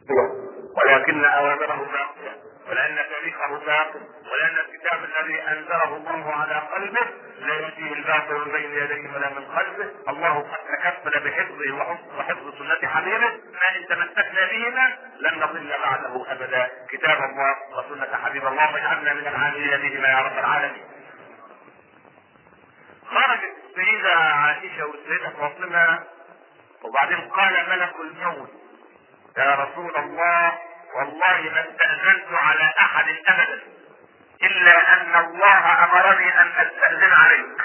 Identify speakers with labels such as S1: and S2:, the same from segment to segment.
S1: ولكن اوامره باقيه ولان تاريخه باق ولان الكتاب الذي انزله الله على قلبه لا ياتيه الباطل من بين يديه ولا من خلفه الله قد تكفل بحفظه وحفظ سنه حبيبه ما ان تمسكنا بهما لن نضل بعده ابدا كتاب الله وسنه حبيب الله واجعلنا من العاملين بهما يا رب العالمين خرجت السيدة عائشة والسيدة فاطمة وبعدين قال ملك الموت يا رسول الله والله ما استأذنت على أحد أبدا إلا أن الله أمرني أن أستأذن عليك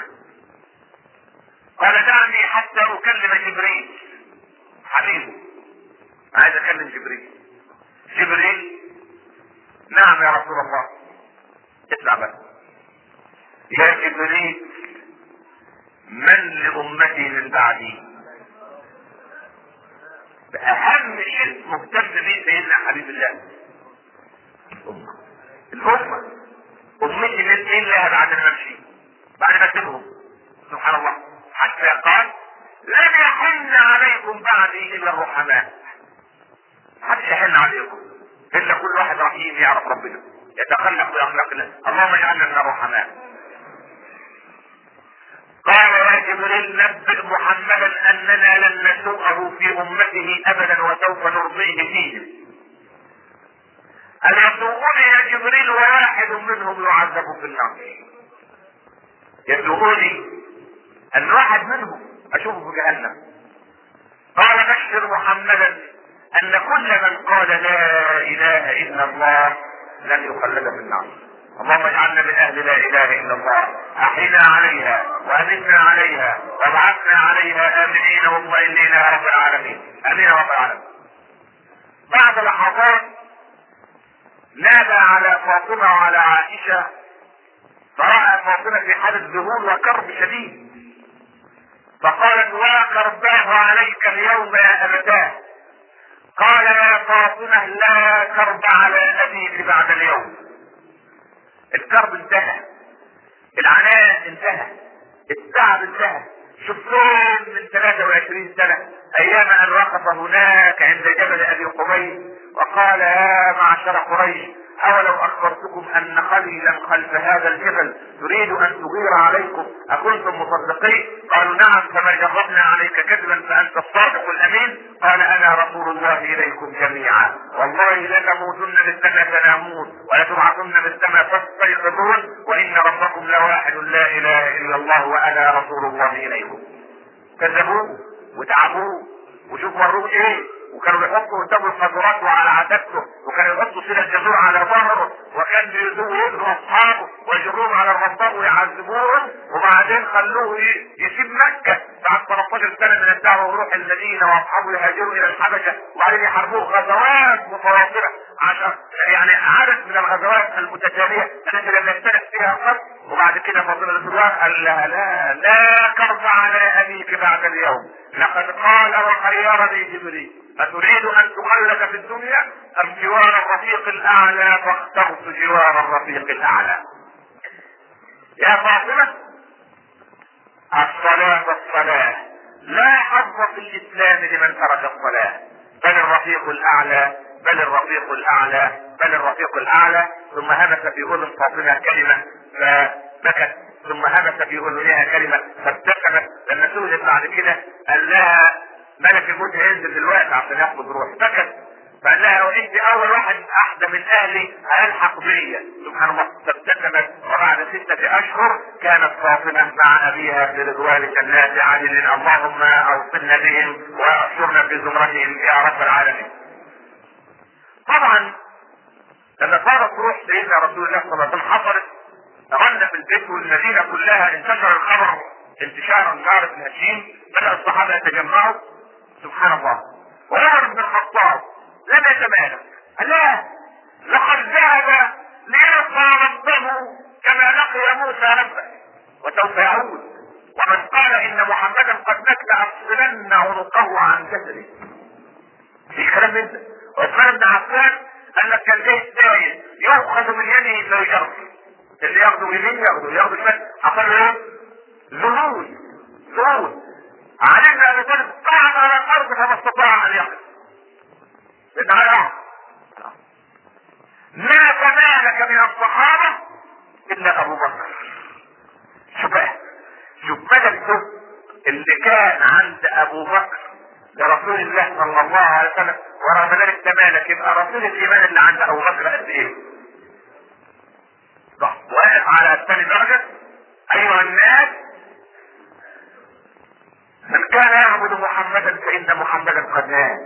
S1: قال دعني حتى أكلم جبريل حبيبي عايز أكلم جبريل جبريل نعم يا رسول الله اسمع بس يا جبريل من لأمتي من بعدي أهم شيء مهتم به سيدنا حبيب الله الأمة الأمة أمتي من مين لها بعد ما أمشي بعد ما أسيبهم سبحان الله حتى قال لن يحن عليكم بعدي إلا الرحماء محدش يحن عليكم إلا كل واحد رحيم يعرف ربنا يتخلق بأخلاق الله اللهم اجعلنا من الرحماء قال يا جبريل نبئ محمدا اننا لن نسوءه في امته ابدا وسوف نرضيه فيهم أن يسوءون يا جبريل وواحد منهم يعذب في النار يسوءوني أن واحد منهم أشوفه في جهنم قال بشر محمدا أن كل من قال لا إله إلا الله لن يخلد في النار اللهم اجعلنا من اهل لا اله الا الله احينا عليها وامنا عليها وابعثنا عليها امنين مطمئنين يا رب العالمين امين يا رب العالمين بعد لحظات نادى على فاطمه وعلى عائشه فراى فاطمه في حاله ذهول وكرب شديد فقالت وكرباه عليك اليوم يا ابتاه قال يا فاطمه لا كرب على ابيك بعد اليوم الكرب انتهى العناء انتهى التعب انتهى شفتهم من 23 سنة ايام ان وقف هناك عند جبل ابي قبيل وقال يا معشر قريش اولو اخبرتكم ان خليلا خلف هذا الجبل تريد ان تغير عليكم اكنتم مصدقين قالوا نعم فما جربنا عليك كذبا فانت الصادق الامين قال انا رسول الله اليكم جميعا والله لتموتن بالسنة تنامون ولتبعثن بالسنة تستيقظون وان ربكم لواحد لا اله الا الله وانا رسول الله اليكم كذبوه وتعبوه وشوف مروه ايه وكانوا بيحطوا قدامه الخضرات وعلى عتبته وكانوا يحطوا سيرة الجزور على ظهره وكان بيزوروا اصحابه ويجروهم على الرباط ويعذبوهم وبعدين خلوه يسيب مكة بعد 13 سنة من الدعوة ويروح المدينة واصحابه يهاجروا الى الحبشة وبعدين يحاربوه غزوات متواصلة عشان يعني عدد من الغزوات المتتالية التي لم يمتلك فيها قط وبعد كده فضل الاسوار قال لا لا لا كرب على ابيك بعد اليوم لقد قال وخيرني جبريل أتريد أن تخلد في الدنيا أم جوار الرفيق الأعلى فاخترت جوار الرفيق الأعلى يا فاطمة الصلاة الصلاة لا حظ في الإسلام لمن ترك الصلاة بل الرفيق الأعلى بل الرفيق الأعلى بل الرفيق الأعلى ثم همس في أذن فاطمة كلمة فبكت ثم همس في أذنها كلمة فابتسمت لما سئلت بعد كده قال لها ملك الموت هينزل دلوقتي عشان ياخد روح سكت فقال لها وانت اول واحد احدى من اهلي هيلحق بيا سبحان الله فابتسمت وبعد ستة اشهر كانت فاطمة مع ابيها في رضوان جنات عدن اللهم اوصلنا بهم واحشرنا في زمرتهم يا رب العالمين طبعا لما صارت روح سيدنا رسول الله صلى الله عليه وسلم حصلت غنى في البيت والمدينة كلها انتشر الخبر انتشارا شعر بن هشيم بدأ الصحابة يتجمعوا سبحان الله وعمر بن الخطاب لم يتمالك لا لقد ذهب ليلقى ربه كما لقي موسى ربه وسوف يعود ومن قال ان محمدا قد مات لافصلن عنقه عن جسده في كلام من ده عثمان بن عفان قال لك كان زي الداية يؤخذ من يده فيجر اللي ياخده يمين ياخده ياخده شمال حصل له ايه؟ ذهول ذهول علي بن ابي طالب قعد على الارض فما استطاع ان يقف تعالى ما كمالك من الصحابة الا ابو بكر شوف بقى شوف مدى الحب اللي كان عند ابو بكر لرسول الله صلى الله عليه وسلم ورغم ذلك كمالك يبقى رسول الايمان اللي عند ابو بكر قد ايه؟ صح واقف على ثاني درجة ايها الناس من كان يعبد محمدا فان محمدا قد مات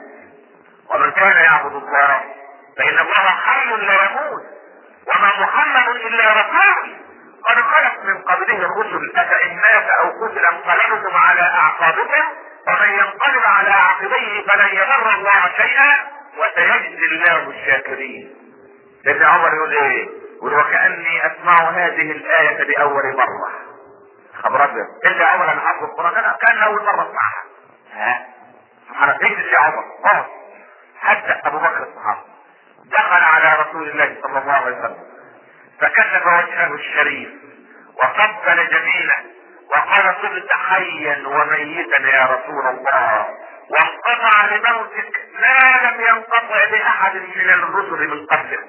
S1: ومن كان يعبد الله فان الله حي لا يموت وما محمد الا رسول قد خلت من قبله الرسل افان مات او قتل انقلبتم على اعقابكم ومن ينقلب على عقبيه فلن يضر الله شيئا وسيجزي الله الشاكرين سيدنا عمر يقول ايه يقول وكاني اسمع هذه الايه لاول مره خبر ابيض الا عمر انا حافظ القران انا كان اول مره اسمعها ها سبحان الله اجلس يا عمر اقعد حتى ابو بكر الصحابي دخل على رسول الله صلى الله عليه وسلم فكشف وجهه الشريف وقبل جبينه وقال صرت حيا وميتا يا رسول الله وانقطع لموتك ما لم ينقطع لاحد من الرسل من قبلك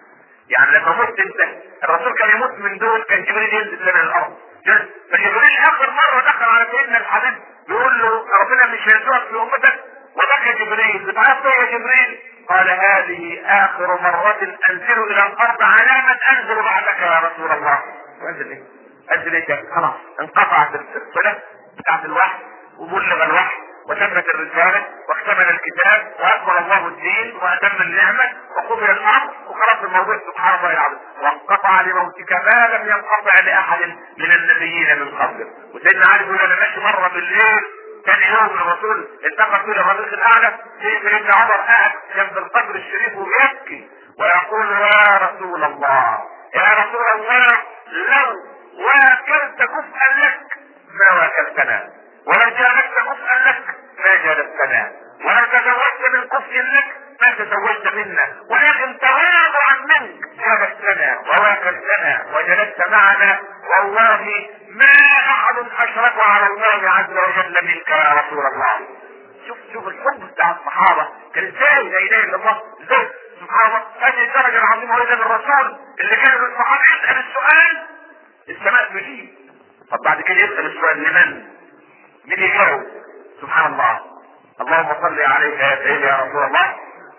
S1: يعني لما مت انت الرسول كان يموت من دول كان جبريل ينزل لنا الارض فجبريل اخر مره دخل على سيدنا الحبيب يقول له ربنا مش هيرزقك في امتك وبكى جبريل بتعرف يا جبريل قال هذه اخر مرة انزل الى الارض على من انزل بعدك يا رسول الله انزل ايه انزل ايه خلاص انقطعت الصلة بتاعت الوحي وبلغ الوحي وتمت الرسالة واكتمل الكتاب واكمل الله الدين واتم النعمة وقبل الامر وخلاص الموضوع سبحان الله العظيم وانقطع لموتك ما لم ينقطع لاحد من النبيين من قبلك وسيدنا علي يقول انا ماشي مرة بالليل كان يوم الرسول انتقل الى الرفيق الاعلى سيدنا عمر قاعد جنب القبر الشريف ويبكي ويقول يا رسول الله يا رسول الله لو واكلت كفءا لك ما واكلتنا ولو جالست كفءا لك ما جالستنا ولو تزوجت من كفء لك ما تزوجت منا ولكن تواضعا منك جالستنا وواكلتنا وجلست معنا والله ما احد اشرك على الله عز وجل منك يا رسول الله شوف شوف الحب بتاع الصحابه كان ازاي لا اله الا الله ازاي سبحان الله هذه الدرجه العظيمه ولد الرسول اللي كان الصحابه يسال السؤال السماء تجيب طب بعد كده يسال السؤال لمن؟ مين يجاوب؟ سبحان الله اللهم صل عليك يا سيدي يا رسول الله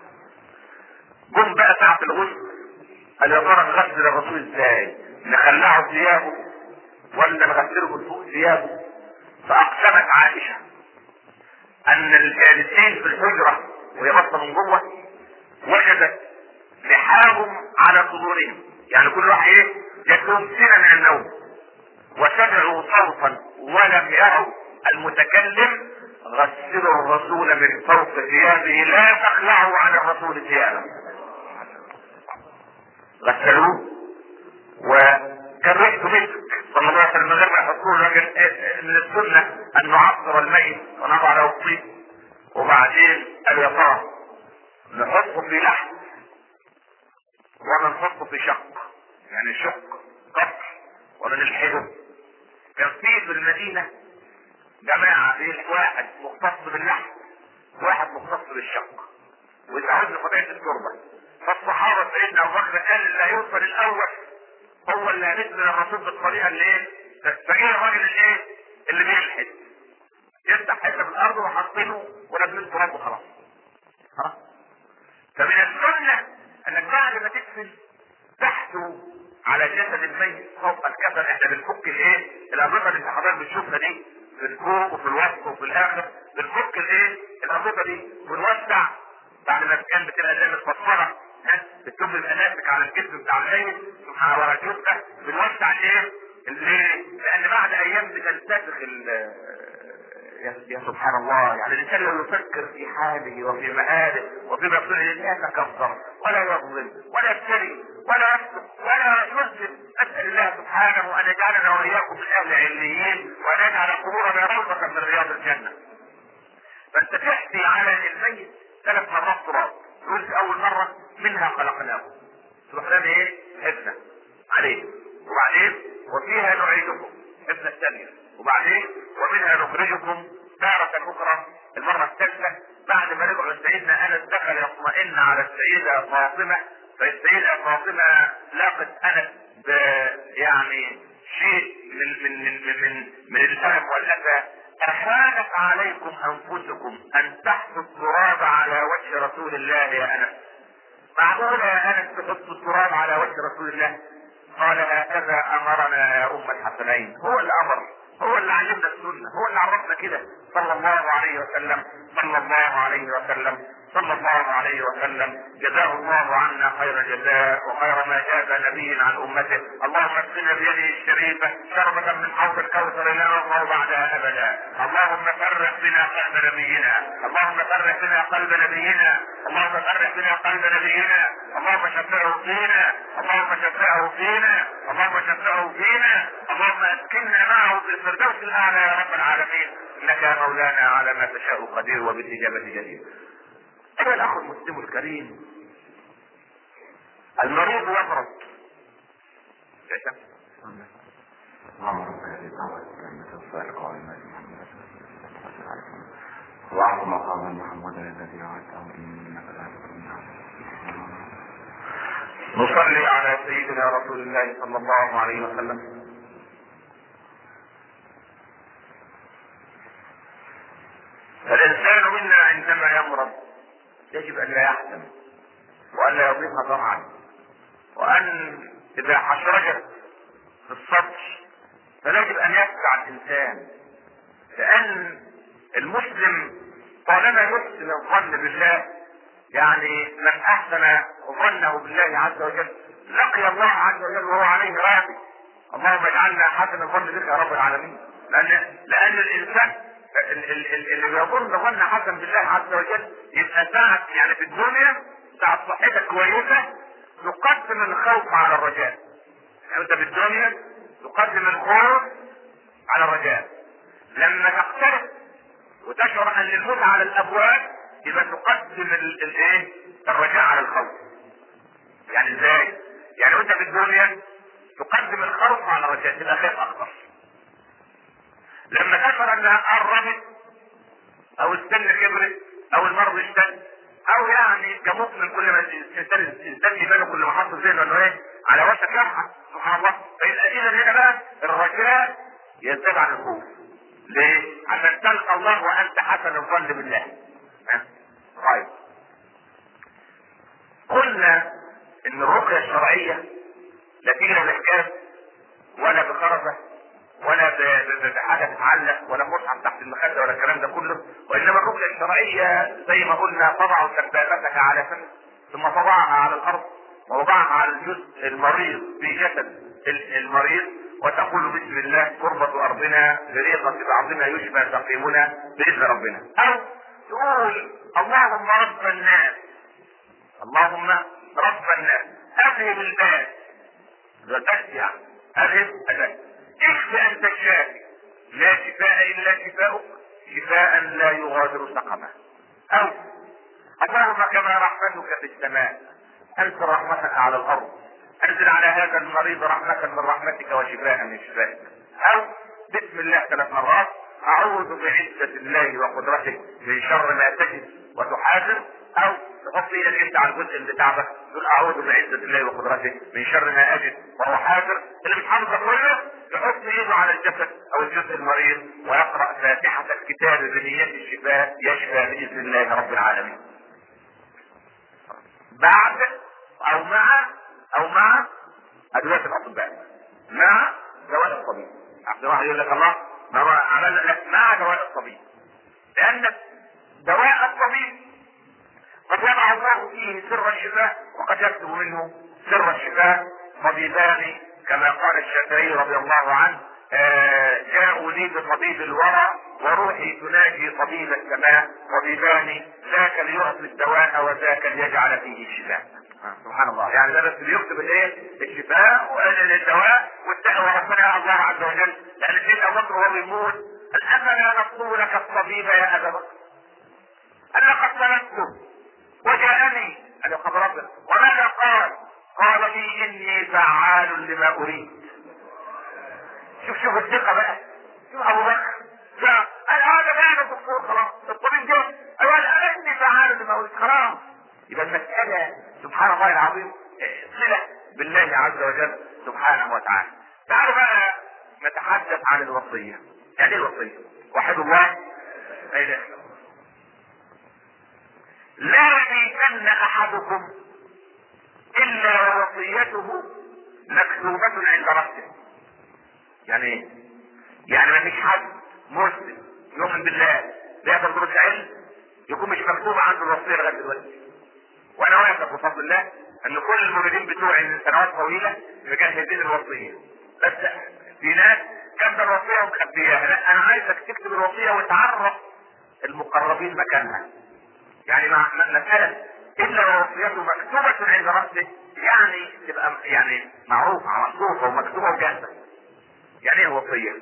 S1: جم بقى ساعة الغسل قال يا ترى نغسل الرسول ازاي؟ نخلعه ثيابه ولا نغسله من فوق ثيابه؟ فأقسمت عائشة أن الجالسين في الحجرة وهي بطة من جوه وجدت لحاهم على صدورهم يعني كل واحد ايه جاتهم سنة من النوم وسمعوا صوتا ولم يروا المتكلم غسلوا الرسول من فوق ثيابه لا تخلعوا عن الرسول ثيابه غسلوه وكان ريحته مسك صلى الله عليه وسلم من غير ما يحطوه لكن من السنه ان نعصر الميت ونضع له الطيب وبعدين قال يا ترى نحطه في لحم ولا نحطه في شق يعني شق قطع ولا نلحده كان في في المدينه جماعه في واحد مختص باللحم واحد مختص بالشق ويتعود لطبيعه التربه فالصحابه سيدنا ابو بكر قال اللي هيوصل الاول هو اللي هنزل الرسول بالطريقه اللي ايه فايه الراجل الايه اللي بيلحد يفتح حته في الارض وحاطينه ونبني تراب وخلاص خلاص فمن السنه انك بعد ما تدفن تحته على جسد الميت فوق الكفن احنا بنفك الايه الاربطه اللي حضرتك بتشوفها دي في الفوق وفي الوسط وفي الاخر بنفك الايه الاربطه دي ونوسع بعد ما كان بتبقى زي متفصله بتكب الاناسك على الجسم بتاع الميت سبحان الله رجلته بنوسع الايه ليه؟ لان بعد ايام بتنتفخ يا يا سبحان الله يعني الانسان لو يفكر في حاله وفي مآله وفي مقصوده لا يتكبر ولا يظلم ولا يفتري ولا يفسق ولا يذنب اسال الله سبحانه ان يجعلنا واياكم من اهل العليين وان يجعل قبورنا روضه من رياض الجنه. فانت تحكي على الميت ثلاث مرات تراب تقول في اول مره منها خلقناه تروح رامي ايه؟ حفنه عليه وبعدين وفيها نعيدكم حفنه الثانيه وبعدين ومنها نخرجكم تارة أخرى المرة الثالثة بعد ما رجعوا سيدنا انس دخل يطمئن على السيده فاطمه فالسيده فاطمه لاقت انس ب يعني شيء من من من من من, من الالم والاذى احانت عليكم انفسكم ان تحطوا التراب على وجه رسول الله يا انس معقولة يا انس تحط التراب على وجه رسول الله قال هكذا امرنا يا ام الحسنين هو اللي امر هو اللي علمنا السنة هو اللي عرفنا كده صلى الله عليه وسلم صلى الله عليه وسلم صلى الله عليه وسلم جزاه الله عنا خير الجزاء وخير ما جاز نبي عن امته اللهم اسقنا بيده الشريفه شربة من حوض الكوثر لا نرضى بعدها ابدا اللهم فرح بنا قلب نبينا اللهم فرح بنا قلب نبينا اللهم فرح بنا قلب نبينا اللهم شفعه فينا اللهم شفعه فينا اللهم شفعه فينا اللهم اسكننا معه في الفردوس الاعلى يا رب العالمين انك يا مولانا على ما تشاء قدير وبالاجابه جدير ايها الاخ المسلم الكريم المريض يمرض
S2: اللهم رب هذه الدعوة التامة الصالحة قائمة محمد اللهم مقام محمد الذي وعدته انك لا تكون
S1: نصلي على سيدنا رسول الله صلى الله عليه وسلم فالإنسان منا عندما يمرض يجب أن لا يحزن وأن لا يضيق ضرعا وأن إذا حشرجت في السطح فلا يجب أن يدفع الإنسان لأن المسلم طالما يحسن الظن بالله يعني من أحسن ظنه بالله عز وجل لقي الله عز وجل وهو عليه راضي اللهم اجعلنا حسن الظن بك يا رب العالمين لأن لأن الإنسان ال- ال- ال- اللي بيظن ظن حسن بالله عز وجل يبقى ساعة يعني في الدنيا ساعة صحتك كويسة تقدم الخوف على الرجاء يعني انت في الدنيا تقدم الخوف على الرجاء لما تقترب وتشعر ان الموت على الابواب يبقى تقدم ال- الايه الرجاء على الخوف يعني ازاي يعني وانت في الدنيا تقدم الخوف على الرجاء تبقى خايف اكتر لما تشعر انها قربت او السن كبرت او المرض اشتد او يعني كمؤمن كل ما الانسان الانسان يبان كل ما حط ذهنه انه ايه على وشك يضحك سبحان الله فيبقى اذا هنا بقى الرجاء يزداد عن الخوف ليه؟ عشان تلقى الله وانت حسن الظن بالله ها؟ طيب قلنا ان الرقيه الشرعيه لا تيجي لا بحكايه ولا بخرزه ولا ب- ب- بحاجه تتعلق ولا مصحف تحت المخده ولا الكلام ده كله وانما الرقيه الشرعيه زي ما قلنا تضع سبابتك على فم ثم تضعها على الارض ووضعها على الجزء المريض في جسد ال- المريض وتقول بسم الله تربة ارضنا بريقة بعضنا يشبه سقيمنا باذن ربنا او تقول اللهم رب الناس اللهم رب الناس اذهب الباس ذكرت يعني اذهب الباس اشفى انت الشافي لا شفاء الا شفاؤك شفاء لا يغادر سقما او اللهم كما رحمتك في السماء انزل رحمتك على الارض انزل على هذا المريض رحمة من رحمتك وشفاء من شفائك او بسم الله ثلاث مرات اعوذ بعزة الله وقدرته من شر ما تجد وتحاذر او تحط ايدك انت على الجزء اللي تعبك تقول اعوذ بعزة الله وقدرته من شر ما اجد واحاذر اللي مش حافظ كله يحط ايده على الجسد او الجزء المريض ويقرا فاتحة الكتاب بنية الشفاء يشفى باذن الله رب العالمين بعد او مع او مع ادوية الاطباء مع دواء الطبيب عبد الواحد يقول لك الله ما هو عملنا لك مع دواء الطبيب لان دواء الطبيب قد وضع الله فيه سر الشفاء وقد يكتب منه سر الشفاء طبيبان كما قال الشافعي رضي الله عنه آه، جاءوا لي بطبيب الورى وروحي تناجي طبيب السماء طبيبان ذاك ليعطي الدواء وذاك ليجعل فيه الشفاء آه، سبحان الله يعني ده بس بيكتب الايه الشفاء والدواء والدواء وربنا الله عز وجل لان سيدنا ابو بكر وهو بيموت افلا نطلب لك الطبيب يا ابا بكر قال لقد طلبته وجاءني انا خبر ربنا وماذا قال قال لي اني فعال لما اريد شوف شوف الثقه بقى شوف ابو بكر قال هذا بقى الدكتور خلاص الطبيب جه ايوه اني فعال لما قلت خلاص يبقى المسألة سبحان الله العظيم صلة بالله عز وجل سبحانه وتعالى تعالوا بقى نتحدث عن الوصية يعني ايه الوصية وحد الله لا اله الا الله لا يبيتن احدكم الا ووصيته مكتوبة عند ربه يعني ايه يعني ما فيش حد مسلم يؤمن بالله بيقدر دروس علم يكون مش مكتوب عنده الوصيه لغايه دلوقتي وانا واثق بفضل الله ان كل المريدين بتوعي من سنوات طويله مجهزين الوصيه بس في ناس كاتبه الوصيه ومخبياها لا انا عايزك تكتب الوصيه وتعرف المقربين مكانها يعني مع مساله الا ووصيته مكتوبه عند راسه يعني تبقى يعني معروفه محطوطه ومكتوبه وجاهزه يعني ايه وصيه؟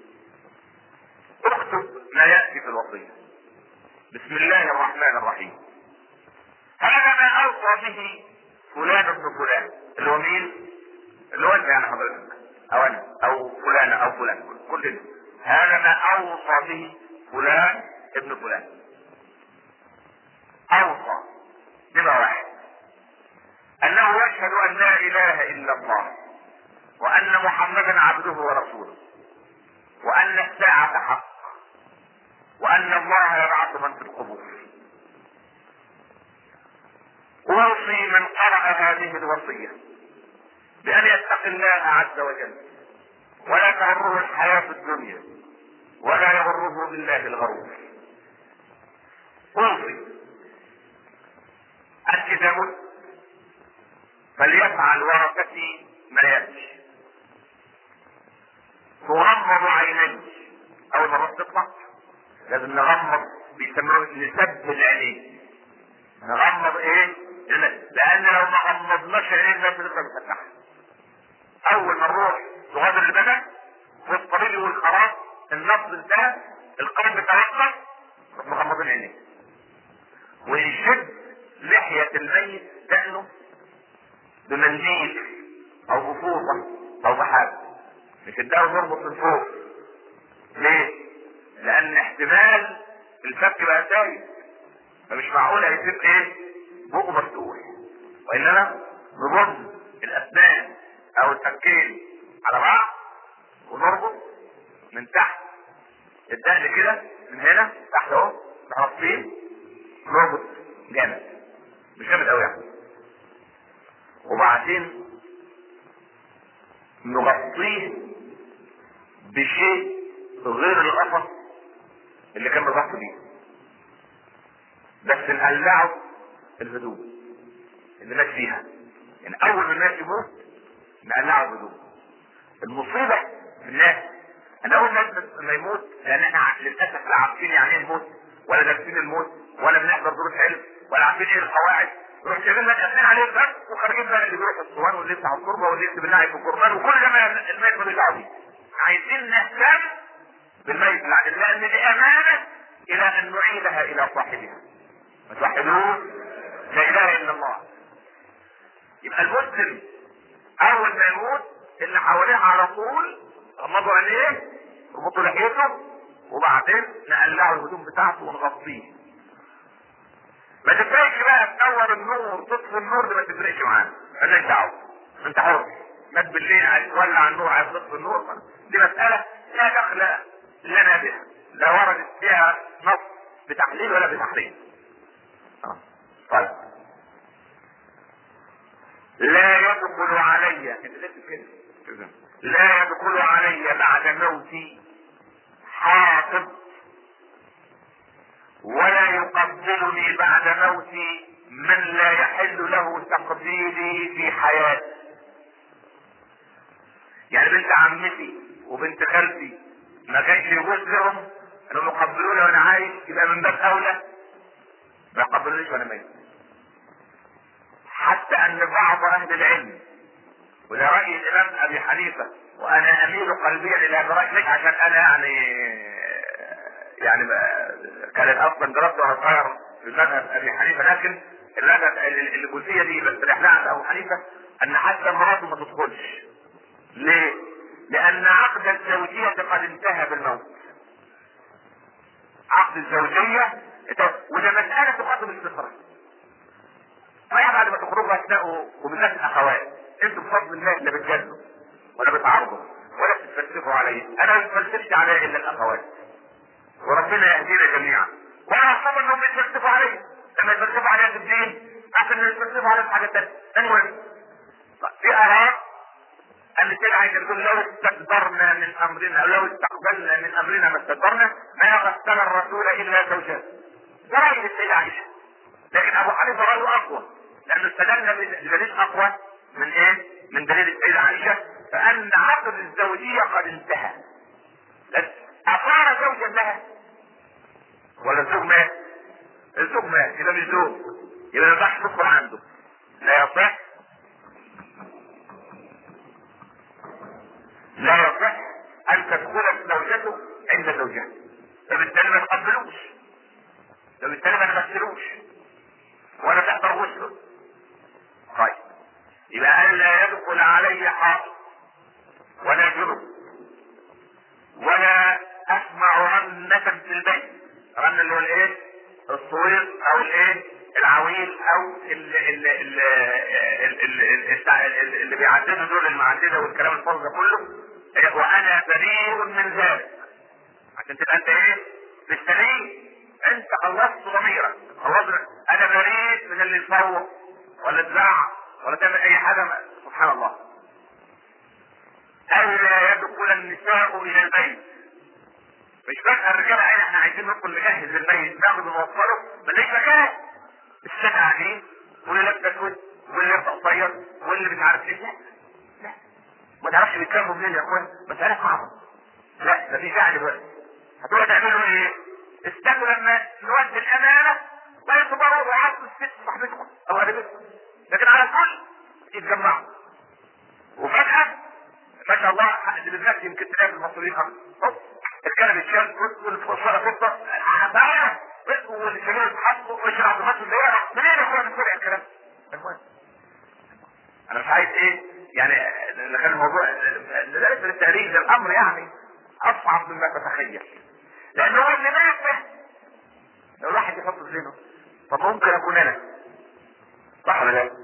S1: اكتب ما ياتي في الوصيه بسم الله الرحمن الرحيم هذا ما اوصى به فلان ابن فلان اللي هو مين؟ اللي هو انت يعني حضرتك او انا او فلان او فلان كلنا هذا ما اوصى به فلان ابن فلان اوصى بما واحد انه يشهد ان لا اله الا الله وان محمدا عبده ورسوله وان الساعه حق وان الله يبعث من في القبور اوصي من قرأ هذه الوصية بأن يتقي الله عز وجل ولا تغره الحياة الدنيا ولا يغره بالله الغرور اوصي أنت إذا مت فليفعل ورثتي ما يأتي تغمض عينيك أول مرة تطلع لازم نغمض بيسموه نسب العينين نغمض ايه لان لو ما غمضناش عينين الناس تبقى مفتحه اول ما نروح تغادر البدن والطريق يقول خلاص النبض انتهى القلب توقف نروح مغمضين عينيه ويشد لحية الميت دقنه بمنديل او بفوطة او بحاجة نشدها ونربط من فوق ليه؟ لان احتمال الفك بقى سايب فمش معقول هيسيب ايه بقه مفتوح وانما نضم الاسنان او الفكين على بعض ونربط من تحت الدقن كده من هنا تحت اهو محطين نربط جامد مش جامد قوي يعني وبعدين نغطيه بشيء غير القفص اللي كان بالضغط بيه بس نقلعه الهدوم اللي مات فيها يعني اول ما الناس يموت نقلعه الهدوم المصيبه في الناس ان اول ما يموت لان احنا للاسف لا عارفين يعني ايه الموت ولا دارسين الموت ولا بنحضر دروس علم ولا عارفين ايه القواعد نروح جايبين لك قافلين عليه الباب وخارجين بقى اللي بيروح الصوان واللي يفتح التربه واللي يكتب النعي في القربان وكل ده ما الميت ملوش دعوه بيه عايزين نهتم بالميت لان دي امانه الى ان نعيدها الى صاحبها ما توحدوه لا اله الا الله يبقى المسلم اول ما يموت اللي حواليه على طول غمضوا عينيه ربطوا لحيته وبعدين نقلعوا الهدوم بتاعته ونغطيه ما تفرقش بقى تنور النور تطفي النور ده ما تفرقش معانا مالناش دعوه انت حر مات بالليل عايز تولع النور عايز تطفي النور دي مساله لا دخل لنا بها لا وردت فيها نص بتحليل ولا بتحريم طيب لا يدخل علي لا يدخل علي بعد موتي حاطب ولا يقبلني بعد موتي من لا يحل له تقبيلي في حياتي يعني بنت عمتي وبنت خالتي ما كانش يجوز لهم انهم يقبلوني وانا عايش يبقى من باب اولى ما يقبلونيش وانا ميت حتى ان بعض اهل العلم وده راي الامام ابي حنيفه وانا اميل قلبيا الى برايي مش عشان انا يعني يعني كانت اصلا دراسه وانا صغير في المذهب ابي حنيفه لكن المذهب الجزئيه دي بس احنا عند ابو حنيفه ان حتى مراته ما تدخلش ليه؟ لان عقد الزوجيه قد انتهى بالموت عقد الزوجيه وده مسألة تقدم الفطرة صحيح بعد ما تخرجوا هتلاقوا وبالذات الاخوات انتوا بفضل الله لا بتجادلوا ولا بتعارضوا ولا بتتفلسفوا عليه انا ما بتفلسفش عليه الا الاخوات وربنا يهدينا جميعا وانا اصلا انهم بيتفلسفوا عليه لما يتفلسفوا عليها في الدين احسن من يتفلسفوا عليها في حاجه ثانيه المهم في اراء اللي تدعي تقول لو استكبرنا من امرنا او لو استقبلنا من امرنا ما استكبرنا ما غسل الرسول الا زوجات ده راي السيده عائشه لكن ابو حنيفه رايه اقوى لانه استدل بدليل اقوى من ايه؟ من دليل السيده عائشه فان عقد الزوجيه قد انتهى اصار زوجا لها ولا الزوج مات الزوج مات يبقى مش زوج يبقى ما ينفعش تدخل عنده لا يصح لا يصح ان تدخل زوجته عند زوجها فبالتالي ما تقبلوش فبالتالي ما تغسلوش ولا تحضر غسله طيب يبقى ان لا يدخل علي حائط ولا جنب ولا اسمع رنة في البيت رن اللي هو الايه الصوير او الايه العويل او اللي, اللي, اللي, اللي, اللي بيعددوا دول المعدده والكلام الفاضي ده كله وانا بريء من ذلك عشان تبقى انت ايه مستني انت خلصت ضميرك خلصت انا بريء من اللي يصوت ولا تزعق ولا تعمل اي حاجه سبحان الله الا يدخل النساء الى البيت مش بقى الرجاله عين احنا عايزين ندخل نجهز البيت ناخده ونوصله ماليش مكان الست قاعدين واللي لابسه اسود واللي لابسه قصير واللي مش عارف ايه لا لا ما تعرفش بيتكلموا منين يا اخوان مسألة صعبة لا ده في داعي دلوقتي هتقولوا تعملوا ايه؟ استنوا لما نودي الامانة ويصبروا ويعطوا الست صاحبتكم او قريبتكم لكن على الكل يتجمعوا وفجأة ما شاء الله اللي بالذات يمكن تلاقي المصريين اكتر الكلام الشاب والفصلة فضة عبارة والشباب يتحطوا ويشرحوا الماتش اللي هي منين يا اخوان نقول الكلام المهم انا مش عايز ايه يعني نخلي الموضوع ليس للتهريج ده الامر يعني اصعب مما تتخيل لان هو اللي مات لو الواحد يحط في ذهنه طب ممكن اكون انا صح ولا لا؟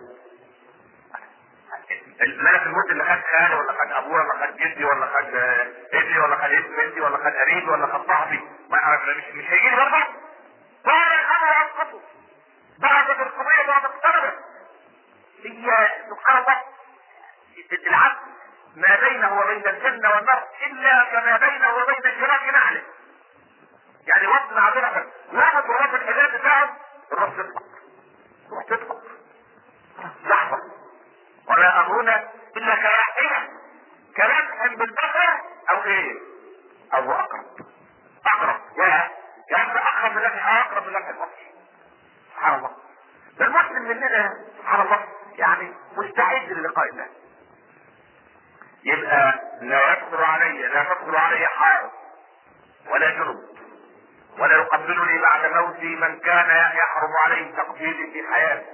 S1: الملك الموت اللي خد خاله ولا خد ابوه ولا خد جدي ولا خد ابني ولا خد ابن بنتي ولا خد قريبي ولا خد صاحبي ما اعرف مش مش هيجي لي برضه صار الامر اسقطه بعد القضيه بعد اقتربت هي سبحان الله العبد ما بينه وبين الجنه والنار الا كما بينه وبين شراك نعله يعني وقت معذره واحد وراء الحجاب بتاعه الروح تطلق تروح تطلق لحظه ولا امرنا الا كراحله كلمح بالبصر او ايه او اقرب اقرب يا يا اخي اقرب من لمح اقرب من لمح البصر سبحان الله ده المسلم مننا سبحان الله يعني مستعد للقاء الله يبقى لا يدخل علي لا تدخل علي حائط ولا جنب ولا يقبلني بعد موتي من كان يحرم عليه تقبيلي في حياتي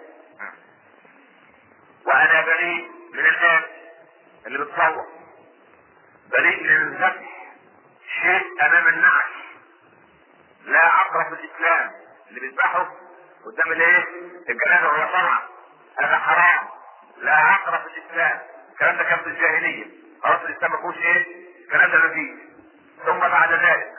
S1: وانا بريء من الان اللي بتصور بريء من الذبح شيء امام النعش لا عقرب في الاسلام اللي بيذبحه قدام الايه الجنازه وهي طالعه هذا حرام لا عقرب في الاسلام الكلام ده كان في الجاهليه خلاص الاسلام ما فيهوش ايه الكلام ده مفيش ثم بعد ذلك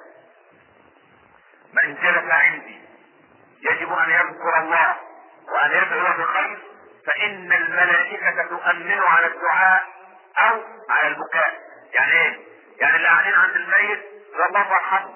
S1: من جلس عندي يجب ان يذكر الله وان يدعو بالخير فان الملائكة تؤمن على الدعاء او على البكاء يعني ايه يعني اللي قاعدين عند الميت الله يرحمه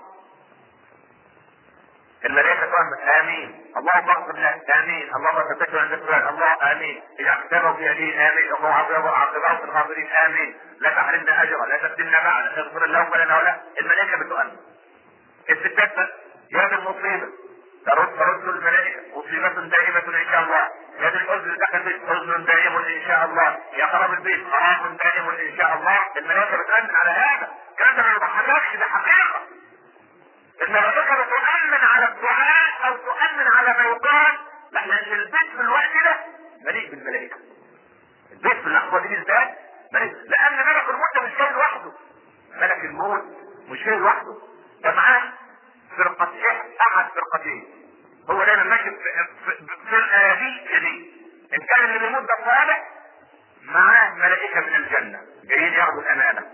S1: الملائكة تؤمن امين اللهم اغفر له امين اللهم ثبته عند السؤال الله امين اذا اختبوا في يديه امين اللهم عاقبه في الغابرين امين لا تحرمنا اجرا لا تفتنا بعد اغفر اللهم لنا ولا الملائكة بتؤمن الستات بس يا دي المصيبة ترد ترد الملائكة مصيبة دائمة ان شاء الله يا دي الحزن دخل حزن دائم ان شاء الله يا خراب البيت خراب دائم ان شاء الله الملائكة بتؤمن على هذا الكلام ده ما يضحككش ده حقيقة الملائكة بتؤمن على الدعاء او تؤمن على ما يقال لان البيت في الوقت ده مليء بالملائكة البيت في اللحظة دي بالذات مليء لان ملك الموت مش جاي لوحده ملك الموت مش جاي لوحده ده معاه فرقتين احد فرقتين هو دايما ماشي في, في, في الآلية دي ان كان اللي بيموت ده صالح معاه ملائكة من الجنة جايين ياخدوا الأمانة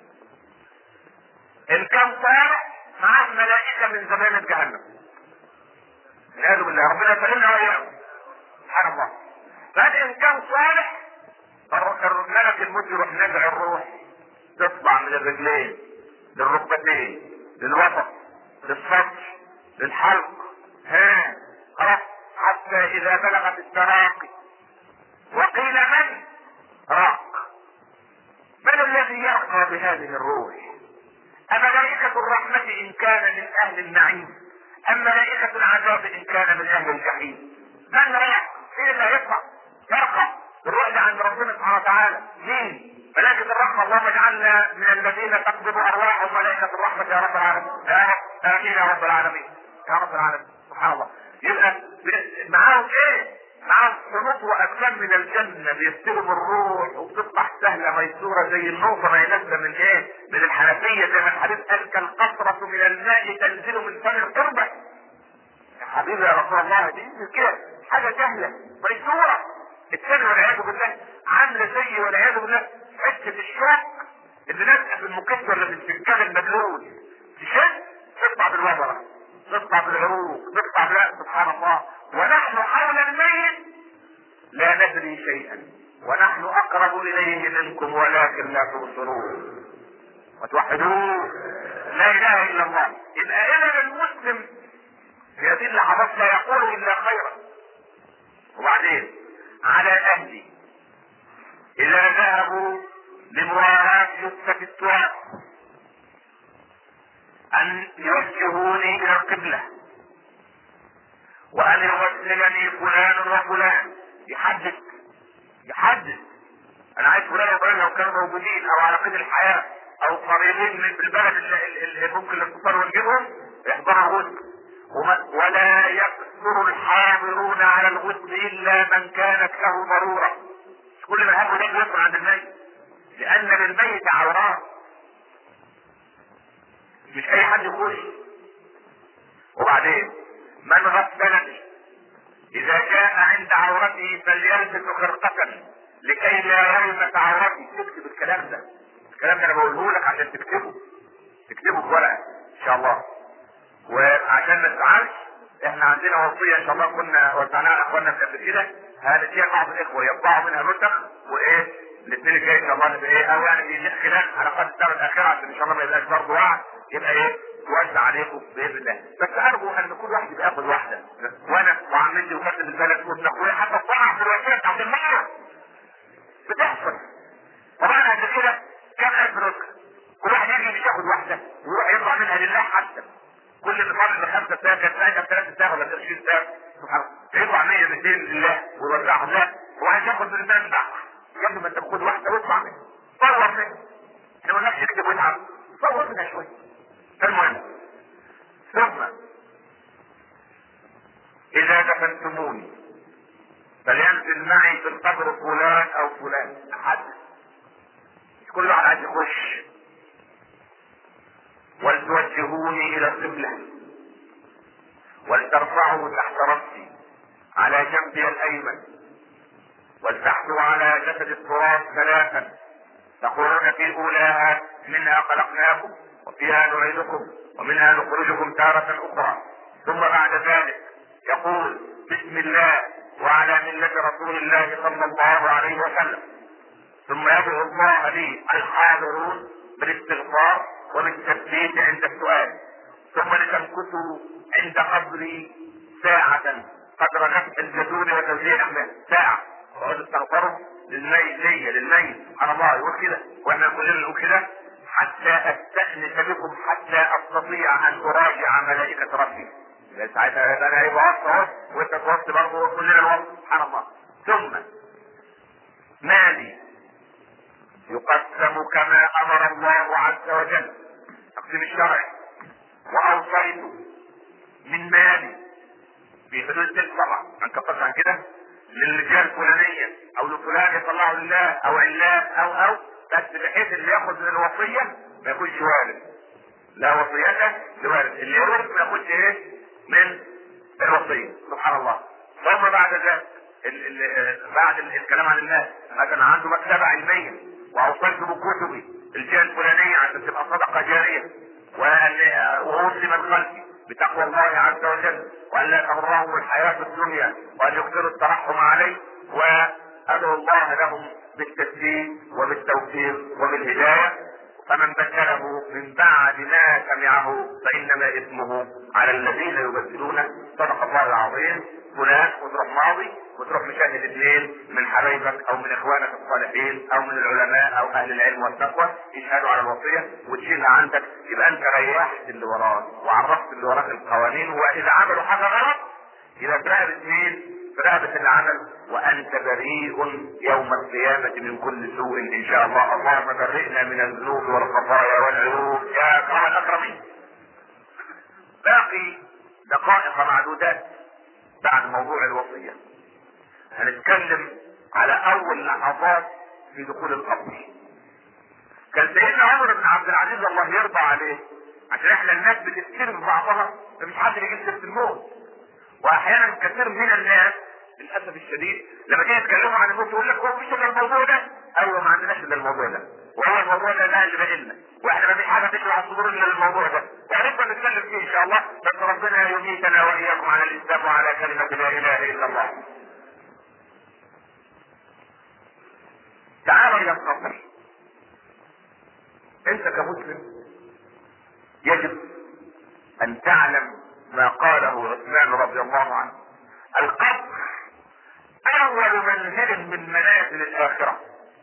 S1: ان كان صالح معاه ملائكة من زمانة جهنم والعياذ بالله ربنا يسلمنا وإياكم سبحان الله فهذا ان كان صالح ملك الموت يروح نزع الروح تطلع من الرجلين للركبتين للوسط للصدر للحلق ها خلاص حتى اذا بلغت التراقي وقيل من راق من الذي يرقى بهذه الروح أملائكة الرحمة إن كان من أهل النعيم أم ملائكة العذاب إن كان من أهل الجحيم من راق مين اللي هيطلع يرقى الروح دي عند ربنا سبحانه وتعالى مين ملائكة الرحمة اللهم اجعلنا من الذين تقبض أرواحهم ملائكة الرحمة يا رب العالمين يا رب آمين يا رب العالمين يا رب العالمين سبحان الله يبقى معاهم ايه معاهم حنوط واكمام من الجنه بيستلم الروح وبتطلع سهله ميسوره زي النقطه ما ينزل من ايه؟ من الحنفيه زي ما الحديث قال كالقطره من الماء تنزل من فم التربه. يا حبيبي يا رسول الله دي كده حاجه سهله ميسوره الثاني والعياذ بالله عامله زي والعياذ بالله حته الشوك اللي لازقه في المكسر اللي في السكان المبلول تشد تطلع بالوبره تطلع بالعروق تطلع بلا سبحان الله ونحن حول الميت لا ندري شيئا ونحن اقرب اليه منكم ولكن لا تبصرون وتوحدوه لا اله الا الله يبقى اذا المسلم في هذه اللحظات لا يقول الا خيرا وبعدين على اهلي اذا ذهبوا لموالاة جثة التراب ان يوجهوني الى القبلة وان يغسلني فلان وفلان يحدد يحدد انا عايز فلان وفلان لو كانوا موجودين او على قيد الحياة او قريبين من البلد اللي, اللي ممكن الاتصال ونجيبهم يحضروا الغسل ولا يكثر الحاضرون على الغسل الا من كانت له ضرورة كل ما هب ده يدخل عند الميت لان للميت عورات مش اي حد يخش وبعدين من غسلني اذا جاء عند عورته فليلبس خرقة لكي لا يلمس عورتي تكتب الكلام ده الكلام ده انا بقوله لك عشان تكتبه تكتبه في ورقه ان شاء الله وعشان ما تزعلش احنا عندنا وصيه ان شاء الله كنا وزعناها على اخواننا في قبل كده هنديها بعض الاخوه يطبعوا منها نسخ وايه الاثنين الجاي ان شاء الله نبقى ايه او يعني في خلال حلقات السنه الاخيره عشان ان شاء الله ما يبقاش برضه وعد يبقى ايه توزع عليكم باذن الله بس ارجو ان كل واحد يبقى ياخد واحده وانا وعمتي وكاتب البلد وابن اخويا حتى الطلعه في الوسيله بتاعت الميه بتحصل طبعا عشان كده كم الف رزق كل واحد يجي مش ياخد واحده ويروح يطلع منها لله حتى كل اللي طالب بخمسه ساعه كانت ساعه ثلاثه ساعه ولا 20 ساعه سبحان الله يطلع 100 200 لله ويوزعهم لا وعايز ياخد من المنبع قبل ما انت تاخد واحده واطلع منها صور منها احنا ما نقدرش نكتب ونلعب صور منها شويه المهم ثم اذا دفنتموني فلينزل معي في القبر فلان او فلان حد كل واحد عايز يخش ولتوجهوني الى القبلة ولترفعوا تحت رأسي على جنبي الايمن ولتحثوا على جسد التراب ثلاثا تقولون في اولاها منها خلقناكم وفيها نعيدكم ومنها نخرجكم تارة اخرى ثم بعد ذلك يقول بسم الله وعلى ملة رسول الله صلى الله عليه وسلم ثم يدعو الله لي الحاضرون بالاستغفار وبالتثبيت عند السؤال ثم لتمكثوا عند قبري ساعة قدر نفس الجدول وتوزيع الاعمال ساعة وقعدوا استغفروا للميت ليا للميت سبحان الله يقول كده واحنا كلنا نقول كده حتى استأنس بكم حتى استطيع ان اراجع ملائكة ربي ساعتها انا هيبقى وقت اهو وانت توصي برضه كلنا الوقت سبحان الله ثم مالي يقسم كما امر الله عز وجل تقسيم الشرع واوصيت من مالي في حدود تلك طبعا من كفرت عن كده للرجال فلانية او لفلان يطلعه لله او علان او او بس بحيث اللي ياخذ من الوصية ما يكونش وارث لا وصيته لوارث اللي يورث ما ياخدش ايه من الوصيه سبحان الله ثم بعد ذلك ال ال بعد ال الكلام عن الناس مثلا عنده مكتبه علميه واوصلت بكتبي الجهه الفلانيه عشان تبقى صدقه جاريه واوصي من خلفي بتقوى الله عز وجل وان لا تغرهم الحياه الدنيا وان يكثروا الترحم عليه وادعو الله لهم بالتسليم وبالتوفيق وبالهدايه فمن بدله من بعد ما سمعه فانما اثمه على الذين يبدلونه صدق الله العظيم فلان وتروح ماضي وتروح مشاهد اثنين من حبايبك او من اخوانك الصالحين او من العلماء او اهل العلم والتقوى يشهدوا على الوصيه وتشيلها عندك يبقى انت ريحت اللي وراك وعرفت اللي وراك القوانين واذا عملوا حاجه غلط يبقى في رقبه مين؟ في رقبه اللي عمل وانت بريء يوم القيامه من كل سوء ان شاء الله اللهم برئنا من الذنوب والخطايا والعيوب يا اكرم الاكرمين. باقي دقائق معدودات بعد موضوع الوصيه. هنتكلم على اول لحظات في دخول القبر. كان سيدنا عمر بن عبد العزيز الله يرضى عليه عشان احنا الناس بتستلم بعضها فمش حد يجيب سيره الموت. واحيانا كثير من الناس للاسف الشديد لما تيجي تكلموا عن الموت يقول لك هو مفيش الا الموضوع ده ايوه ما عندناش الا الموضوع ده وهو الموضوع ده ده اللي باقي لنا واحنا ما فيش حاجه تشرح على الصدور الا الموضوع ده وهنبقى نتكلم فيه ان شاء الله بس ربنا يميتنا واياكم على الاسلام وعلى كلمه لا اله الا الله تعالوا الى القبر انت كمسلم يجب ان تعلم ما قاله عثمان رضي الله عنه القبر اول منزل من منازل الاخره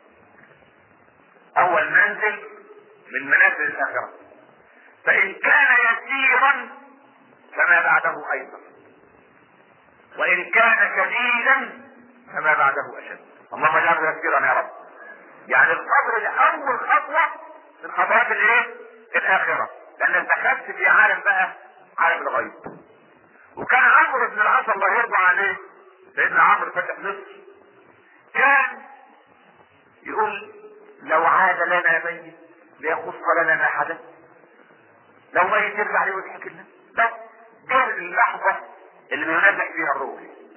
S1: اول منزل من منازل الاخره فان كان يسيرا فما بعده ايسر وان كان شديدا فما بعده اشد اللهم اجعله يسيرا يا رب يعني القبر ده اول خطوه من خطوات الايه الاخره لان انت خدت في عالم بقى عالم الغيب وكان عمرو بن العاص الله يرضى عليه سيدنا عمرو فتح مصر كان يقول لو عاد لنا ميت ليخص لنا ما حدث لو ميت يرجع ليه ويضحك لنا بس دي اللحظه اللي بينزل فيها الروح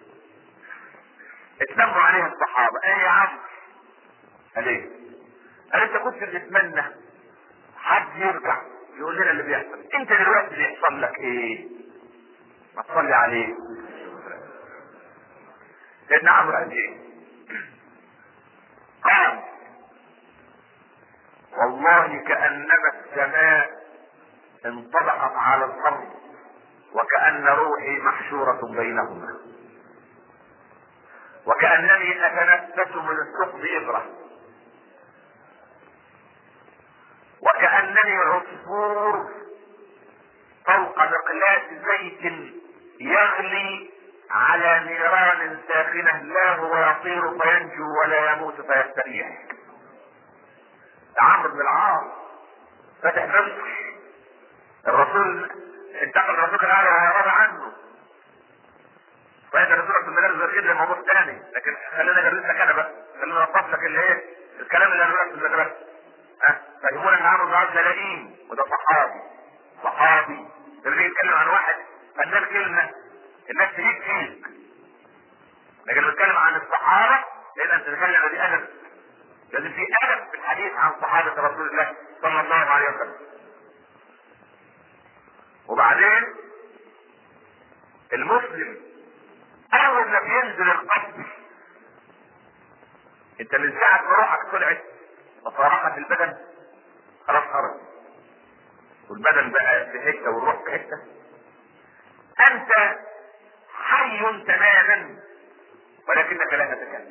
S1: اتنموا عليها الصحابه ايه يا عمرو قال ايه قال انت كنت بتتمنى حد يرجع يقول لنا اللي بيحصل انت دلوقتي بيحصل لك ايه ما تصلي عليه سيدنا عمرو قال ايه قال والله كانما السماء انطبقت على الارض وكان روحي محشوره بينهما وكانني اتنفس من الثقب ابره وكأنني عصفور فوق مقلاة زيت يغلي على نيران ساخنة لا هو يطير فينجو ولا يموت فيستريح عمرو بن العاص فتح مصر الرسول انتقل الرسول كان قال وهرب عنه فإذا رسولك في المدارس غير كده موضوع ثاني لكن خلينا نجلس لك انا بقى خلينا نوصف لك اللي ايه الكلام اللي قالوا لك في المدرسه فيقول ان عمرو بن العاص لئيم وده صحابي صحابي لما يتكلم عن واحد فنان كلمه الناس تهيج فيك لكن لما نتكلم عن الصحابه لازم تتكلم بأدب لازم في ادب في الحديث عن صحابه رسول الله صلى الله عليه وسلم وبعدين المسلم اول ما بينزل القبر انت من ساعه ما روحك طلعت وفارقت البدن خلاص خرج والبدن بقى في حته والروح في حته انت حي تماما ولكنك لا تتكلم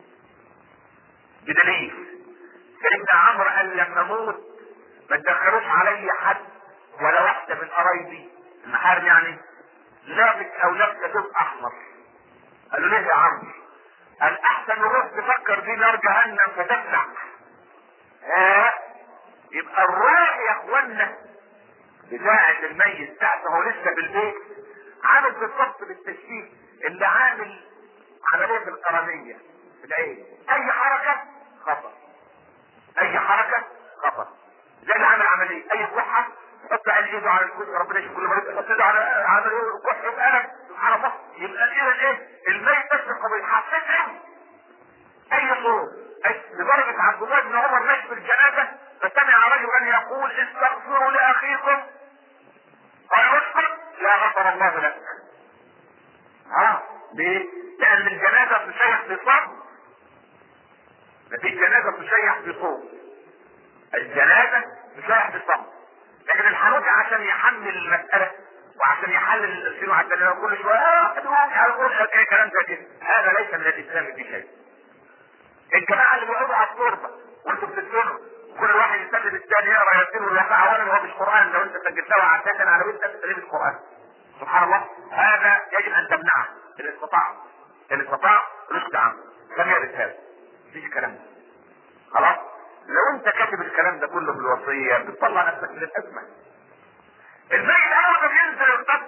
S1: بدليل سيدنا عمرو قال لما اموت ما تدخلوش علي حد ولا واحده من قرايبي المحارم يعني لابس او لابسه ثوب احمر قالوا ليه يا عمرو قال احسن روح تفكر في نار جهنم فتفلح ها يبقى الروح يا اخوانا بتاعة الميت ساعة هو لسه في البيت عامل بالضبط بالتشبيه اللي عامل عملية القرنية في العين اي حركة خطر اي حركة خطر زي اللي عامل عملية اي كحة يحط على ايده على الكرسي ربنا يشوف كل مريض يحط ايده على عمل كحة بقلم سبحان يبقى اذا ايه الميت بس قبل حسيت اي صوت أي لدرجة عبد الله بن عمر ماشي في الجنازة فسمع رجلا يقول استغفروا لاخيكم قال اسكت لا غفر الله لك اه ليه؟ لان الجنازة تشيح بصوت في جنازة تشيح بصوت الجنازة تشيح بصوت لكن الحنوت عشان يحمل المسألة وعشان يحلل الاسئله وعشان يقول كل شويه اه ادعوني على الغرفه اي كلام زي كده هذا ليس من الاسلام في شيء الجماعه اللي بيقعدوا على التربه وانتوا بتسمعوا كل واحد يسلم الثاني يقرا يسير ويقع اولا هو مش قران لو انت سجلتها وعدتها على بيت انت مش قران سبحان الله هذا يجب ان تمنعه ان استطاع ان استطاع رشد عنه لم يرد هذا مفيش كلام ده خلاص لو انت كاتب الكلام ده كله في الوصيه بتطلع نفسك من الازمه الميت اول ما بينزل القبر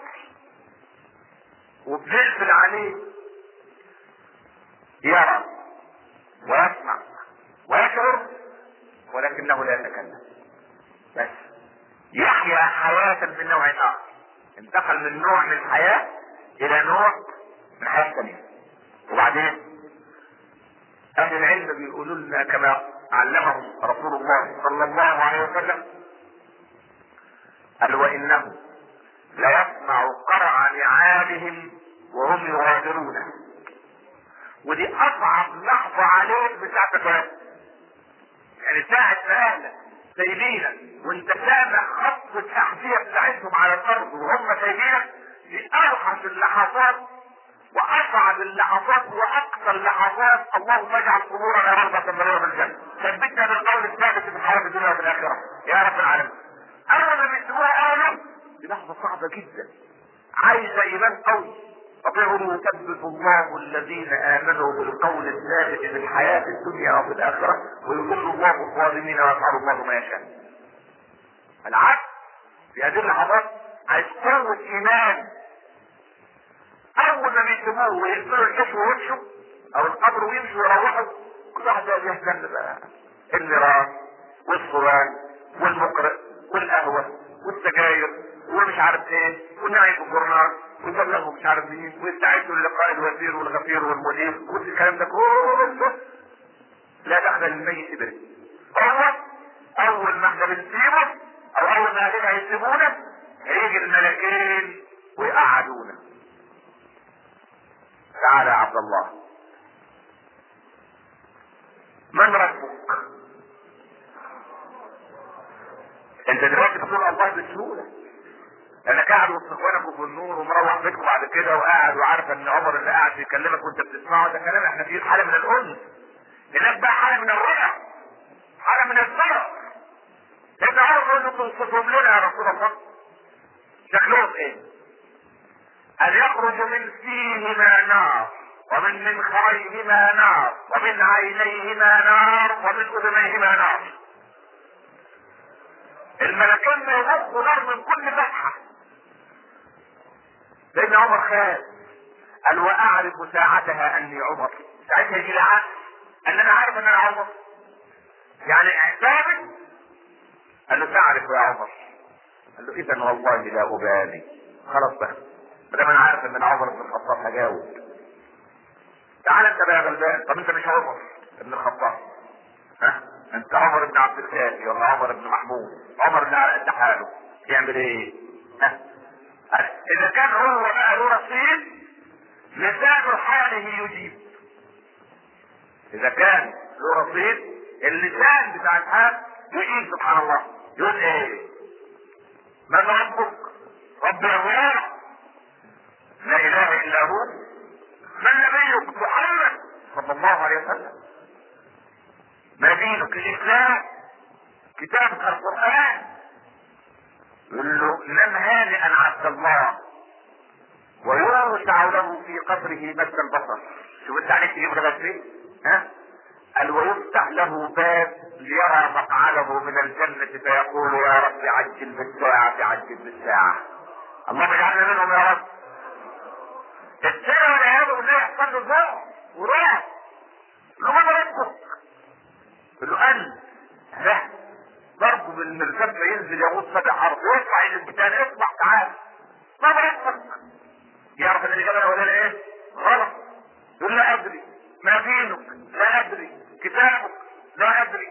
S1: وبنقفل عليه يرى ويسمع ويشعر ولكنه لا يتكلم بس يحيا حياة من نوع آخر انتقل من نوع من الحياة إلى نوع من حياة ثانية وبعدين أهل العلم بيقولوا لنا كما علمهم رسول الله صلى الله عليه وسلم قال وإنه ليسمع قرع نعالهم وهم يغادرون ودي اصعب لحظة عليك بتاعت الكلام يعني ساعة ما اهلك سايبينك وانت سامع خط التحذية بتاعتهم على الارض وهم سايبينك دي اوحش اللحظات واصعب اللحظات واقصى اللحظات اللهم اجعل قبورنا روضة من رياض الجنة ثبتنا بالقول الثابت في الحياة الدنيا وفي الاخرة يا رب العالمين اول ما بيسموها اول دي لحظة صعبة جدا عايزة ايمان قوي اطيعوا يثبت الله الذين امنوا بالقول الثابت في الحياة الدنيا وفي الاخرة ويضل الله الظالمين ويفعل الله ما يشاء العكس في هذه اللحظات عايز قوة ايمان اول ما بيسيبوه ويقفلوا الكشف ويمشوا او القبر ويمشوا ويروحوا كل واحد بقى يهتم بقى الميراث والصوان والمقرئ والقهوة والسجاير ومش عارف ايه ونعي في الجورنال ويبلغوا مش عارف مين ويستعدوا للقاء الوزير والغفير والمدير كل الكلام ده كله لا دخل للميت به هو اول ما احنا بنسيبه او اول ما اهلنا هيسيبونا هيجي الملكين ويقعدونا تعالى يا عبد الله من ربك انت دلوقتي بتقول الله بسهولة انا قاعد وسط اخوانك في النور ومروح بيتكم بعد كده وقاعد وعارف ان عمر اللي قاعد بيكلمك وانت بتسمعه ده كلام احنا في حاله من الانس هناك بقى حاله من الرجع حاله من الفرح انت عارف ان توصفهم لنا يا رسول الله شكلهم ايه ان يخرج من فيهما نار ومن منخريهما نار ومن عينيهما نار ومن اذنيهما نار الملكين بيبصوا نار من كل فتحه لان عمر خاف قال واعرف ساعتها اني عمر ساعتها يجي لي عقل ان انا عارف ان انا عمر يعني ثابت قال له تعرف يا عمر قال له اذا والله لا ابالي خلاص بقى ما دام انا عارف ان انا عمر بن الخطاب هجاوب تعال انت بقى يا غلبان طب انت مش عمر ابن الخطاب ها انت عمر بن عبد الكافي ولا عمر بن محمود عمر بن على قد حاله يعمل ايه ها اذا كان هو بقى له رصيد لسان حاله يجيب اذا كان له رصيد اللسان بتاع الحال يجيب سبحان الله يقول ايه من ربك رب الله لا اله الا هو من نبيك محمد صلى الله عليه وسلم ما دينك الاسلام كتابك القران يقول له نم هانئا عبد الله ويوسع له في قبره مد البصر شوف انت عليك تجيب لغايه فين ها قال ويفتح له باب ليرى مقعده من الجنة فيقول يا رب عجل بالساعة عجل بالساعة اللهم اجعلنا منهم يا رب السنة والعياذ بالله يحصل له ذوق ورعب له من ربك يقول له انت لا ضربه بالمركب ينزل يغوص سبع ارض ويطلع الى البتان اطلع تعال ما ربك يعرف ان الاجابه الاولانيه ايه؟ كتابك لا ادري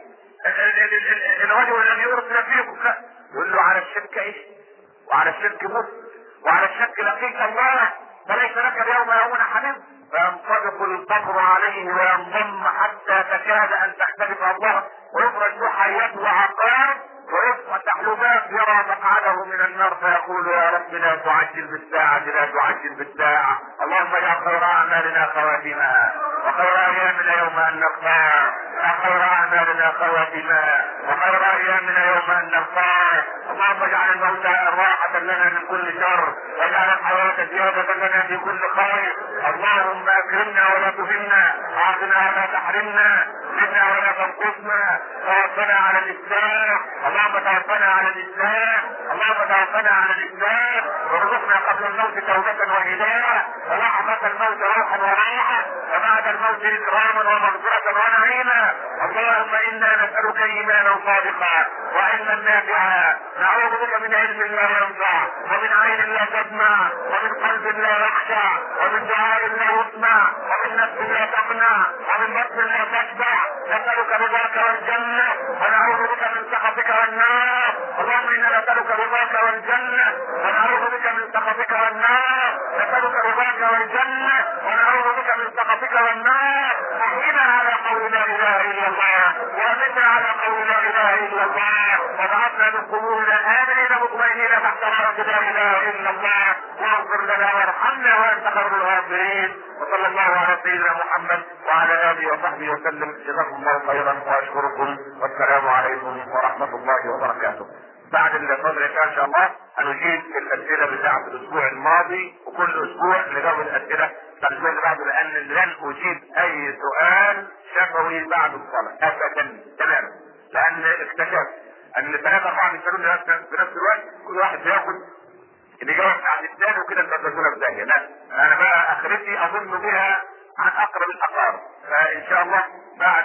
S1: الرجل الذي ارسل فيكم لا يقول له على الشرك ايش وعلى الشرك مت وعلى الشرك لقيت الله فليس لك اليوم يوم حميد فينطبق القبر عليه وينضم حتى تكاد ان تختلف الله ويخرج له حيات وعقار ويفتح له باب يرى مقعده من النار فيقول يا رب لا تعجل بالساعة لا تعجل بالساعة اللهم اجعل خير اعمالنا خواتمها وخير ايامنا يوم ان نلقاك خير اعمالنا خواتمها وخير ايامنا يوم ان نلقاك اللهم اجعل الموت راحة لنا من كل شر واجعل الحياة زيادة لنا في كل خير اللهم اكرمنا ولا تهنا اعطنا ولا تحرمنا زدنا ولا تنقصنا توفنا على الاسلام اللهم توفنا على الاسلام اللهم توفنا على الاسلام وارزقنا قبل الموت توبة وهداية ولحظة الموت روحا وراحة وبعد الموت اكراما ومغفرة ونعيما اللهم انا نسألك ايمانا صادقا وعلما نافعا نعوذ بك من علم لا ينفع ومن عين لا تسمع ومن قلب لا يخشع ومن دعاء لا يسمع ومن نفس لا تقنع ومن بطن لا تشبع نسألك رضاك والجنة ونعوذ بك من سخطك والنار اللهم انا نسألك رضاك والجنة ونعوذ بك من سخطك والنار نسألك رضاك والجنة ونعوذ بك من سخطك والنار احينا على قول لا اله الا الله وامنا على قول لا اله الا الله وابعثنا من قبورنا امنين مطمئنين تحت رحمة لا اله الا الله واغفر لنا وارحمنا وانت خير الغافرين وصلى الله على سيدنا محمد وعلى اله وصحبه وسلم جزاكم الله خيرا واشكركم والسلام عليكم ورحمه الله وبركاته. بعد الفضل ان شاء الله هنجيب الاسئله بتاعه الاسبوع الماضي وكل اسبوع نجاوب الاسئله الاسبوع اللي بعده لان لن اجيب اي سؤال شفوي بعد الصلاه ابدا تماما لان اكتشفت ان ثلاثه اربعه بيسالوني في نفس الوقت كل واحد بياخد الاجابه بتاعت الثاني وكده انت في داهيه لا انا بقى اخرتي اظن بها عن اقرب الاقارب فان شاء الله بعد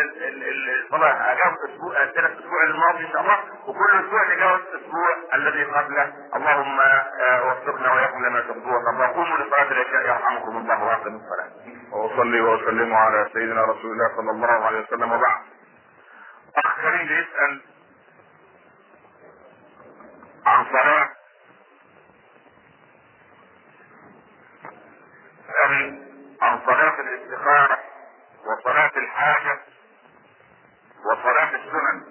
S1: الصلاه اجاوب اسبوع الثلاث اسبوع الماضي ان شاء الله وكل اسبوع نجاوب الاسبوع الذي قبله اللهم وفقنا ويقم لما ترضى وترضى قوموا لصلاه العشاء يرحمكم الله واقم الصلاه
S3: واصلي واسلم على سيدنا رسول الله صلى الله عليه وسلم وبعد
S1: اخ كريم يسال عن صلاه يسأل عن صلاة الاستخارة وصلاة الحاجة وصلاة السنن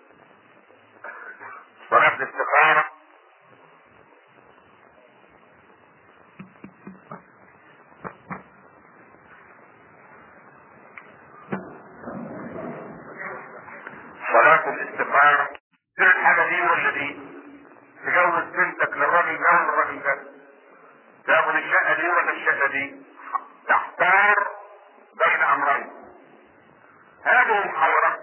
S1: صلاة الاستخارة صلاة الاستخارة في الحاجة دي ولا دي تجوز بنتك للراجل ده ولا للراجل ده تاخد الشقة دي ولا الشقة دي تحتار بين امرين هذه الحيرة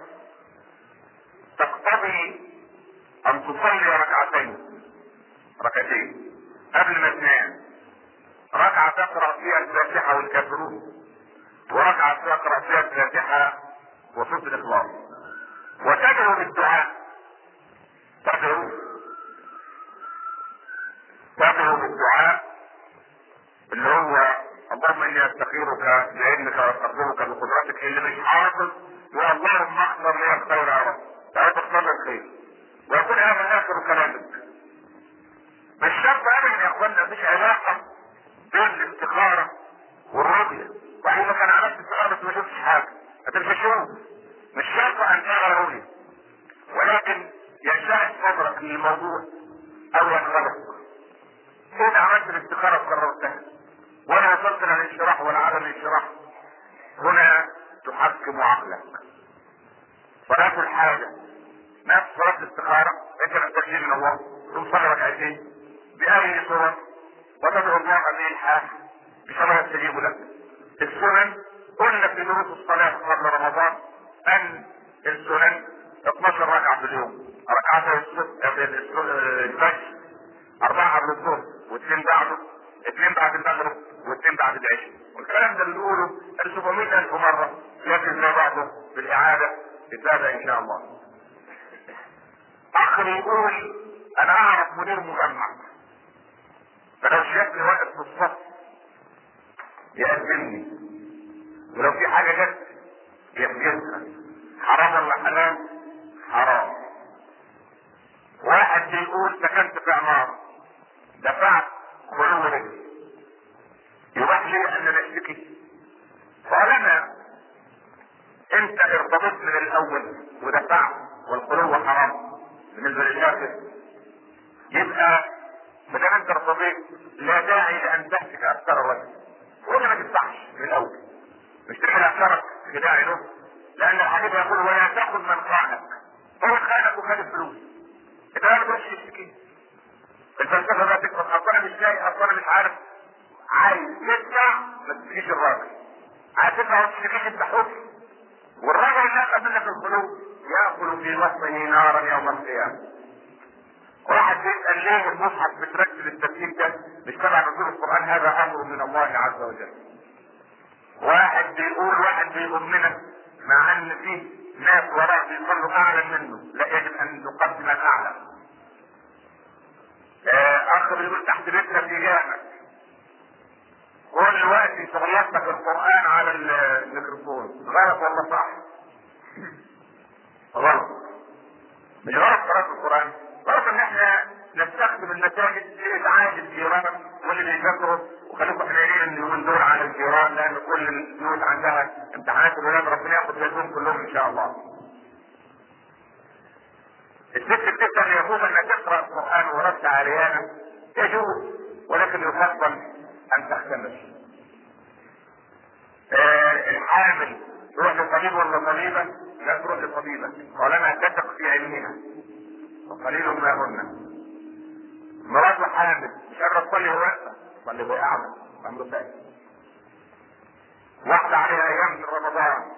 S1: تقتضي ان تصلي ركعتين ركعتين قبل ما تنام ركعة تقرأ فيها الفاتحة والكافرون وركعة تقرأ فيها الفاتحة وسورة الإخلاص وتدعو بالدعاء تدعو تدعو بالدعاء اللي هو اللهم اني استخيرك بعلمك واستغفرك بقدرتك اللي مش حافظ يا اللهم اختر لي الخير يا رب تعالى تختار لي الخير ويكون هذا اخر كلامك مش شرط ابدا يا اخوانا مفيش علاقه بين الاستخاره والرؤيه واحد كان عملت استخاره بس ما شفتش حاجه انت مش هتشوف مش شرط ان ترى رؤيه ولكن ينشأ صدرك للموضوع او ينغلق انت عملت الاستخاره وقررتها ولا وصلت للانشراح ولا عدم الانشراح هنا تحكم عقلك صلاة الحاجة نفس صلاة الاستخارة انت محتاج من الله تصلي ركعتين بأي صورة وتدعو الله به الحاج بشرع يستجيب لك السنن قلنا في دروس الصلاة قبل رمضان ان السنن 12 ركعة في اليوم ركعتين الفجر أربعة قبل الظهر واثنين بعده اثنين بعد المغرب واثنين بعد العشاء والكلام ده بنقوله 700 ألف مرة لكن ما بعده بالإعادة إفادة إن شاء الله أخ يقول أنا أعرف مدير مجمع فلو شافني واقف في الصف يقدمني ولو في حاجة جت يحجزها حرام ولا حلال؟ حرام واحد بيقول سكنت في عمارة دفعت خلو رجل يباح لي ان انا اشتكي طالما انت ارتبطت من الاول ودفعت والخلو حرام بالنسبه للشاكر يبقى ما دام انت ارتضيت لا داعي لان تهتك اكثر الرجل ولا ما تدفعش من الاول مش تقول اثرك خداع له لان الحديث يقول ولا تاخذ من خانك هو خانك وخد الفلوس انت ما تروحش تشتكي الفلسفه بقى تكتب اصل انا مش لاقي اصل انا مش عارف عايز تدفع ما تشتكيش الراجل عايز تدفع ما تشتكيش انت حر والراجل اللي اخذ منك الفلوس ياكل في بطنه نارا يوم القيامه واحد بيسأل ليه المصحف بترتب الترتيب ده مش تبع نزول القرآن هذا أمر من الله عز وجل. واحد بيقول واحد بيؤمنك مع أن فيه ناس وراه بيصلوا أعلى منه، لا يجب أن نقدم الأعلى. آه، أخ بيقول تحت بيتنا في جامع. كل وقت شغلتك القرآن على الميكروفون، غلط ولا صح؟ غلط. مش غلط قراءة القرآن. برضه ان احنا نستخدم المساجد لاسعاد الجيران واللي بيذاكروا وخليكم حنينين اليومين دول على الجيران لان كل البيوت عندها امتحانات الولاد ربنا ياخد بالهم كلهم ان شاء الله. الست بتسال يجوز انها تقرا القران ورد عريانه يجوز ولكن يفضل ان تختمر. آه الحامل تروح لطبيب ولا طبيبه؟ لا تروح لطبيبه طالما تثق في علمها. وقليل ما هن مراته حامل مش قادره تصلي هو واقفه تصلي وهي قاعده امر ثاني واحده عليها ايام من رمضان